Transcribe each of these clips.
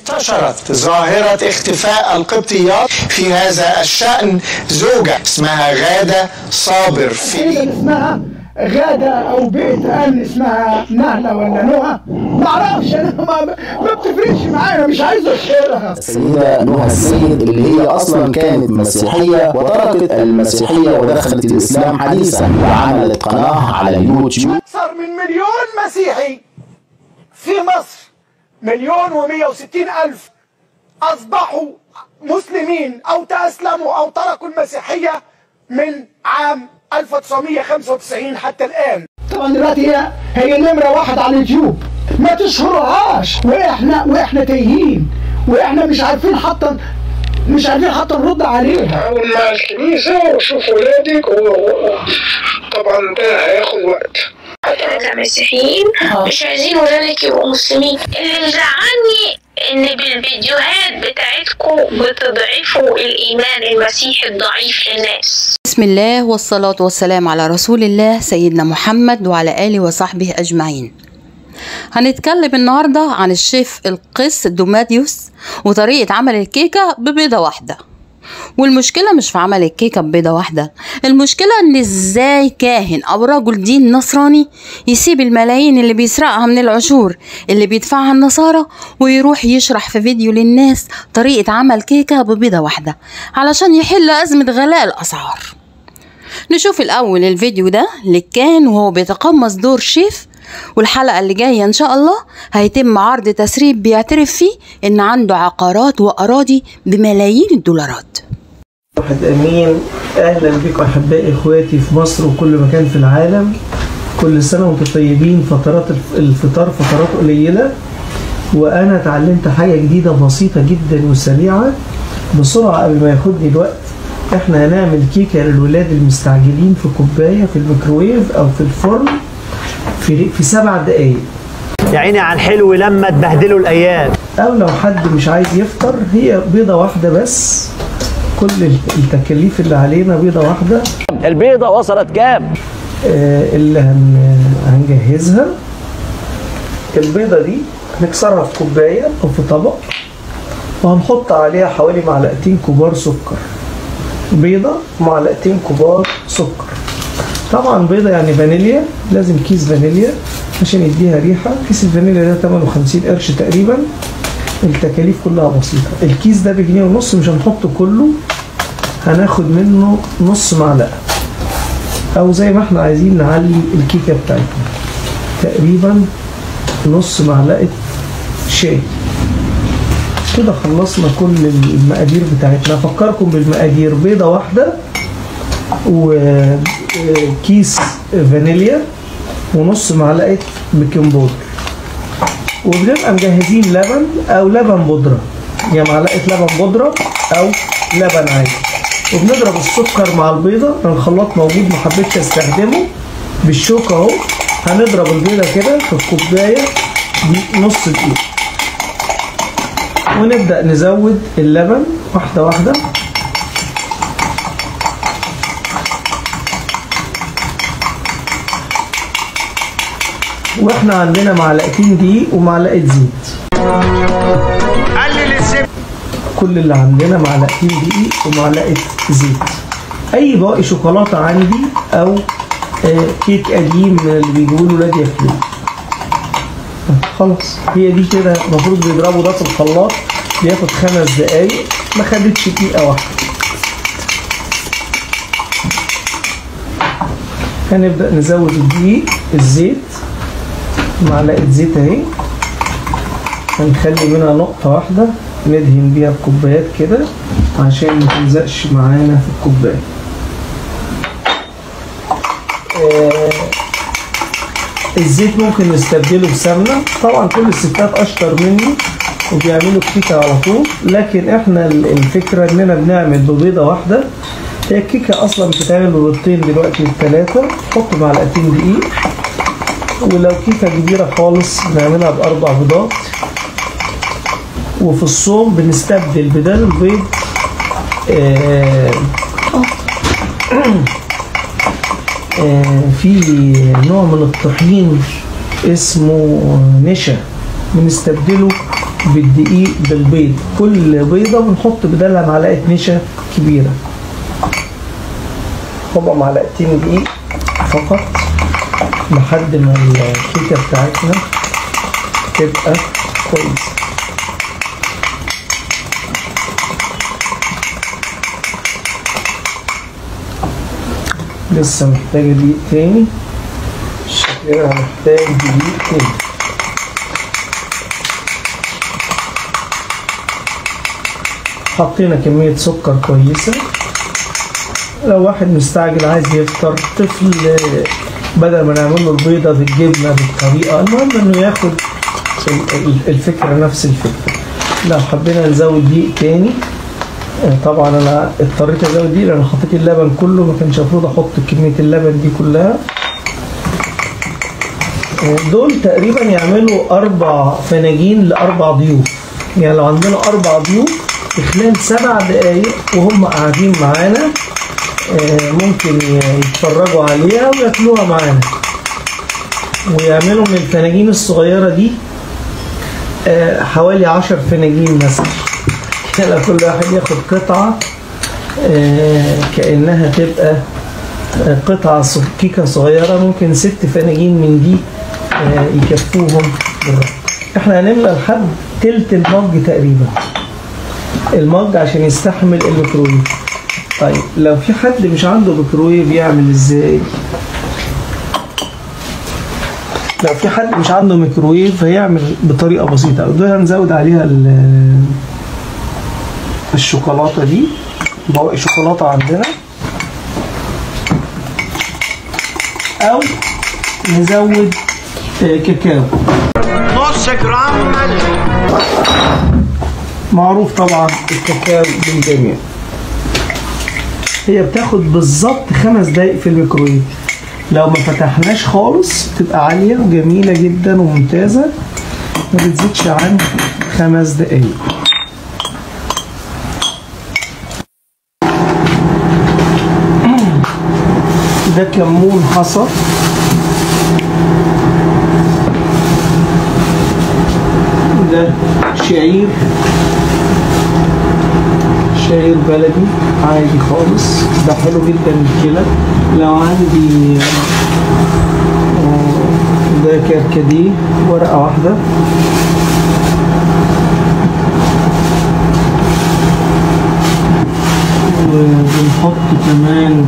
انتشرت ظاهرة اختفاء القبطيات في هذا الشأن زوجة اسمها غادة صابر في اللي اسمها غادة أو بيت أمن اسمها نهلة ولا نهى معرفش أنا ما, ما بتفرقش معايا مش عايز أشهرها السيدة نهى السيد اللي هي أصلا كانت مسيحية وتركت المسيحية ودخلت الإسلام حديثا وعملت قناة على اليوتيوب أكثر من مليون مسيحي في مصر مليون ومية وستين ألف أصبحوا مسلمين أو تأسلموا أو تركوا المسيحية من عام 1995 حتى الآن طبعا دلوقتي هي هي نمرة واحد على اليوتيوب ما تشهرهاش واحنا واحنا تايهين واحنا مش عارفين حتى مش عارفين حتى نرد عليها تعاون مع الكنيسة وشوف ولادك وطبعا ده هياخد وقت احنا كمسيحيين مش عايزين ولادك يبقوا مسلمين اللي مزعلني ان بالفيديوهات بتاعتكم بتضعفوا الايمان المسيحي الضعيف للناس بسم الله والصلاة والسلام على رسول الله سيدنا محمد وعلى آله وصحبه أجمعين هنتكلم النهاردة عن الشيف القس دوماديوس وطريقة عمل الكيكة ببيضة واحدة والمشكلة مش في عمل الكيكة ببيضة واحدة المشكلة ان ازاي كاهن او رجل دين نصراني يسيب الملايين اللي بيسرقها من العشور اللي بيدفعها النصارى ويروح يشرح في فيديو للناس طريقة عمل كيكة ببيضة واحدة علشان يحل أزمة غلاء الأسعار نشوف الأول الفيديو ده للكاهن وهو بيتقمص دور شيف والحلقة اللي جاية إن شاء الله هيتم عرض تسريب بيعترف فيه إن عنده عقارات وأراضي بملايين الدولارات واحد امين اهلا بكم احبائي اخواتي في مصر وكل مكان في العالم كل سنه وانتم طيبين فترات الف- الفطار فترات قليله وانا اتعلمت حاجه جديده بسيطه جدا وسريعه بسرعه قبل ما ياخدني الوقت احنا هنعمل كيكه للولاد المستعجلين في كوبايه في الميكروويف او في الفرن في في سبع دقايق يا عيني على الحلو لما تبهدلوا الايام او لو حد مش عايز يفطر هي بيضه واحده بس كل التكاليف اللي علينا بيضه واحده البيضه وصلت كام آه، اللي هن... هنجهزها البيضة دي هنكسرها في كوباية أو في طبق وهنحط عليها حوالي معلقتين كبار سكر بيضة معلقتين كبار سكر طبعا بيضة يعني فانيليا لازم كيس فانيليا عشان يديها ريحة كيس الفانيليا ده 58 قرش تقريبا التكاليف كلها بسيطة الكيس ده بجنيه ونص مش هنحطه كله هناخد منه نص معلقة او زي ما احنا عايزين نعلي الكيكه بتاعتنا تقريبا نص معلقه شاي كده خلصنا كل المقادير بتاعتنا افكركم بالمقادير بيضه واحده وكيس فانيليا ونص معلقه بيكنج بودر وبنبقى مجهزين لبن او لبن بودره يا معلقه لبن بودره او لبن عادي وبنضرب السكر مع البيضه الخلاط موجود ما حبيتش استخدمه بالشوكه اهو هنضرب البيضه كده في الكوبايه دي نص دقيقه ونبدا نزود اللبن واحده واحده واحنا عندنا معلقتين دقيق ومعلقه زيت قلل الزبده كل اللي عندنا معلقتين دقيق ومعلقه زيت اي باقي شوكولاته عندي او آه، كيك قديم من اللي بيجيبوا له ولاد ياكلوه خلاص هي دي كده المفروض بيضربوا ده في الخلاط بياخد خمس دقايق ما خدتش دقيقه واحده هنبدا نزود الدقيق الزيت معلقه زيت اهي هنخلي منها نقطة واحدة ندهن بيها الكوبايات كده عشان ما تلزقش معانا في الكوباية آه، الزيت ممكن نستبدله بسمنة طبعا كل الستات أشطر مني وبيعملوا الكيكة على طول لكن احنا ال- الفكرة اننا بنعمل ببيضة واحدة هي الكيكة اصلا بتتعمل ببيضتين دلوقتي بثلاثة نحط معلقتين دقيق ولو كيكة كبيرة خالص بنعملها بأربع بيضات وفي الصوم بنستبدل بدل البيض آه آه في نوع من الطحين اسمه نشا بنستبدله بالدقيق بالبيض كل بيضة بنحط بدالها معلقة نشا كبيرة ربع معلقتين دقيق فقط لحد ما الكيكة بتاعتنا تبقى كويسة لسه محتاجة دقيق تاني شكلها محتاج دقيق تاني حطينا كمية سكر كويسة لو واحد مستعجل عايز يفطر طفل بدل ما نعمل له البيضة بالجبنة بالطريقة المهم انه ياخد ال- ال- الفكرة نفس الفكرة لو حبينا نزود دقيق تاني آه، طبعا انا اضطريت ازود دقيق لان حطيت اللبن كله ما كانش المفروض احط كمية اللبن دي كلها آه، دول تقريبا يعملوا اربع فناجين لاربع ضيوف يعني لو عندنا اربع ضيوف في خلال سبع دقايق وهم قاعدين معانا آه، ممكن يتفرجوا عليها وياكلوها معانا ويعملوا من الفناجين الصغيرة دي آه، حوالي عشر فناجين مثلا يعني لو كل واحد ياخد قطعة آه، كأنها تبقى آه، قطعة ص- كيكة صغيرة ممكن ست فناجين من دي آه، يكفوهم بالراحة. احنا هنملى لحد تلت المج تقريبا المج عشان يستحمل الميكرويف طيب لو في حد مش عنده ميكرويف يعمل ازاي لو في حد مش عنده ميكرويف هيعمل بطريقه بسيطه دول هنزود عليها ال- الشوكولاته دي بواقي شوكولاته عندنا او نزود آه، كاكاو نص جرام ملح معروف طبعا الكاكاو للجميع هي بتاخد بالظبط خمس دقايق في الميكرويف لو ما فتحناش خالص تبقى عالية وجميلة جدا وممتازة ما بتزيدش عن خمس دقايق ده كمون حصى ده شعير شعير بلدي عادي خالص ده حلو جدا للكلى لو عندي آه، ده كركديه ورقة واحدة وبنحط كمان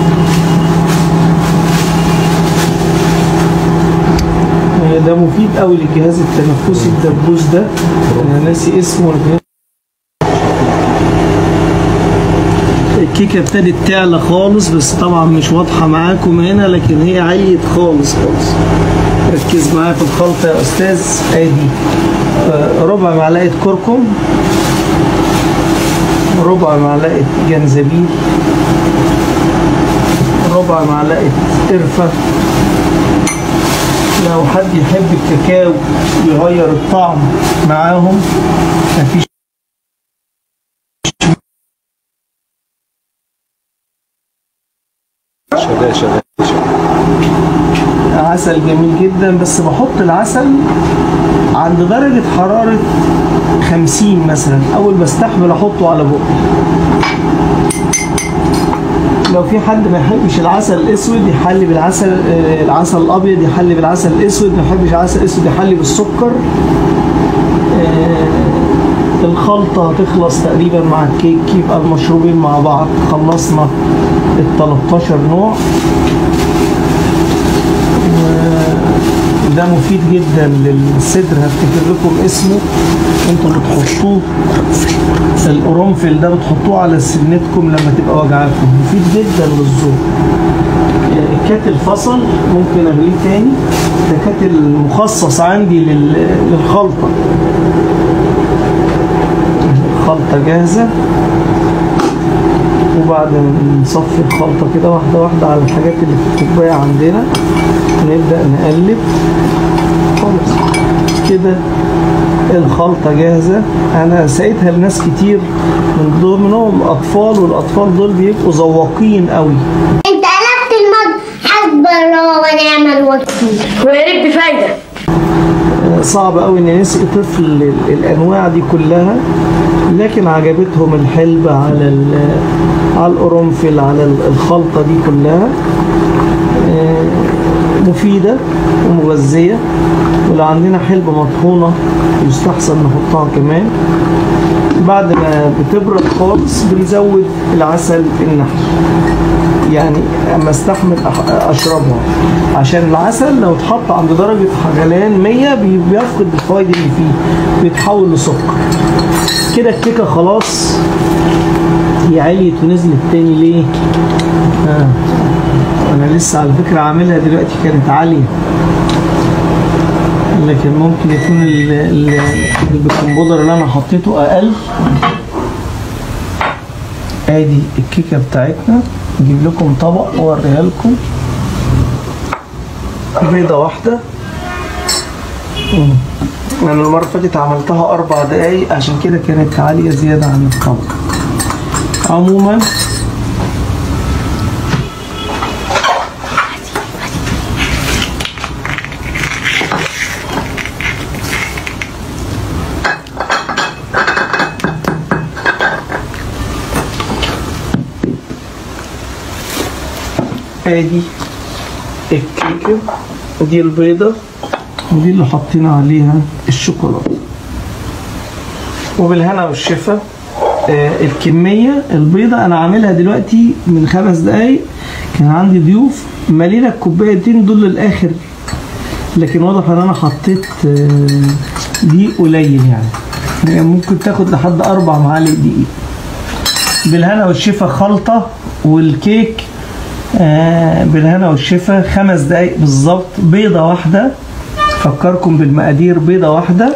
آه، ده مفيد قوي للجهاز التنفسي الدبوس ده انا ناسي اسمه لكن الكيكة ابتدت تعلى خالص بس طبعا مش واضحة معاكم هنا لكن هي عليت خالص خالص ركز معايا في الخلطة يا أستاذ ادي آه، ربع معلقة كركم ربع معلقة جنزبيل ربع معلقة قرفة لو حد يحب الكاكاو يغير الطعم معاهم مفيش عسل جميل جدا بس بحط العسل عند درجة حرارة 50 مثلا أول ما استحمل أحطه على بقي لو في حد ما يحبش العسل الأسود يحلي بالعسل آه، العسل الأبيض يحلي بالعسل الأسود ما يحبش العسل الأسود يحلي بالسكر آه، الخلطة هتخلص تقريبا مع الكيك يبقى المشروبين مع بعض خلصنا ال 13 نوع ده مفيد جدا للصدر هفتكر لكم اسمه انتوا بتحطوه القرنفل ده بتحطوه على سنتكم لما تبقى وجعاكم مفيد جدا للزور الكاتل فصل ممكن اغليه تاني ده كاتل مخصص عندي لل- للخلطه الخلطه جاهزه وبعد ما نصفي الخلطه كده واحده واحده على الحاجات اللي في الكوبايه عندنا نبدا نقلب خلاص كده الخلطة جاهزة أنا سقيتها لناس كتير من ضمنهم أطفال والأطفال دول بيبقوا ذواقين قوي انت قلبت المج حسب الله ونعم الوكيل ويا ريت بفايده آه، صعب قوي ان نسقي طفل ال- الانواع دي كلها لكن عجبتهم الحلبة على ال- على القرنفل على ال- الخلطة دي كلها آه، مفيدة ومغذية ولو عندنا حلبة مطحونة يستحسن نحطها كمان بعد ما بتبرد خالص بنزود العسل النحل يعني اما استحمل أح- اشربها عشان العسل لو اتحط عند درجة غليان 100 بي- بيفقد الفوائد اللي فيه بيتحول لسكر كده الكيكة خلاص هي عليت ونزلت تاني ليه؟ آه. انا لسه على فكرة عاملها دلوقتي كانت عالية لكن ممكن يكون ال- ال- البيكنج باودر اللي انا حطيته اقل ادي الكيكه بتاعتنا نجيب لكم طبق واوريها لكم بيضه واحده مم. انا المره اللي فاتت عملتها اربع دقايق عشان كده كانت عاليه زياده عن الطبق عموما ادي الكيكه دي البيضه ودي اللي حطينا عليها الشوكولاته وبالهنا والشفا آه الكميه البيضه انا عاملها دلوقتي من خمس دقايق كان عندي ضيوف مالينا الكوبايتين دول للاخر لكن واضح ان انا حطيت آه دقيق قليل يعني يعني ممكن تاخد لحد اربع معالق دقيق بالهنا والشفا خلطه والكيك آه بالهنا والشفا خمس دقايق بالظبط بيضة واحدة فكركم بالمقادير بيضة واحدة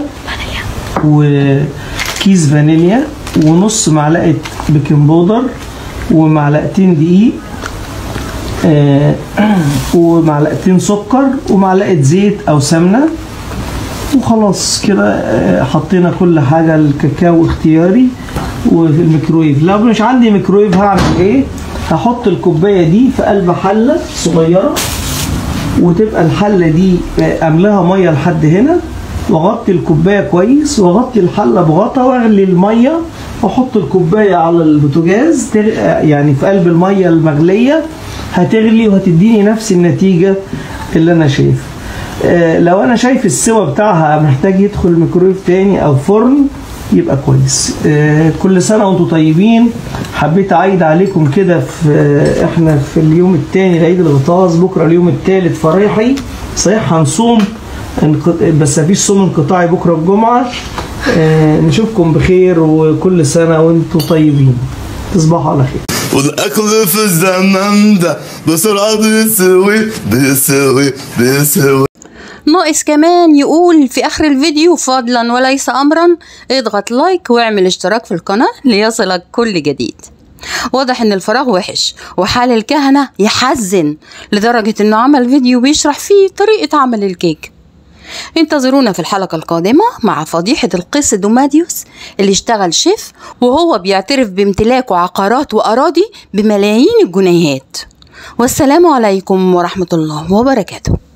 وكيس فانيليا ونص معلقة بيكنج باودر ومعلقتين دقيق آه ومعلقتين سكر ومعلقة زيت أو سمنة وخلاص كده آه، حطينا كل حاجة الكاكاو اختياري وفي الميكرويف لو مش عندي ميكرويف هعمل ايه هحط الكوباية دي في قلب حلة صغيرة وتبقى الحلة دي آه، املاها مية لحد هنا واغطي الكوباية كويس واغطي الحلة بغطا واغلي المية واحط الكوباية على البوتاجاز تغ... آه، يعني في قلب المية المغلية هتغلي وهتديني نفس النتيجة اللي انا شايفها آه، لو انا شايف السوا بتاعها محتاج يدخل ميكرويف تاني او فرن يبقى كويس آه، كل سنه وانتم طيبين حبيت اعيد عليكم كده في آه، احنا في اليوم الثاني لعيد الغطاس بكره اليوم الثالث فريحي صحيح هنصوم انق- بس مفيش صوم انقطاعي بكره الجمعه آه، نشوفكم بخير وكل سنه وانتم طيبين تصبحوا على خير والأكل في الزمن ده بسرعة بيسوي بيسوي بيسوي ناقص كمان يقول في آخر الفيديو فضلا وليس أمرا اضغط لايك واعمل اشتراك في القناة ليصلك كل جديد واضح ان الفراغ وحش وحال الكهنة يحزن لدرجة انه عمل فيديو بيشرح فيه طريقة عمل الكيك انتظرونا في الحلقة القادمة مع فضيحة القس دوماديوس اللي اشتغل شيف وهو بيعترف بامتلاكه عقارات وأراضي بملايين الجنيهات والسلام عليكم ورحمة الله وبركاته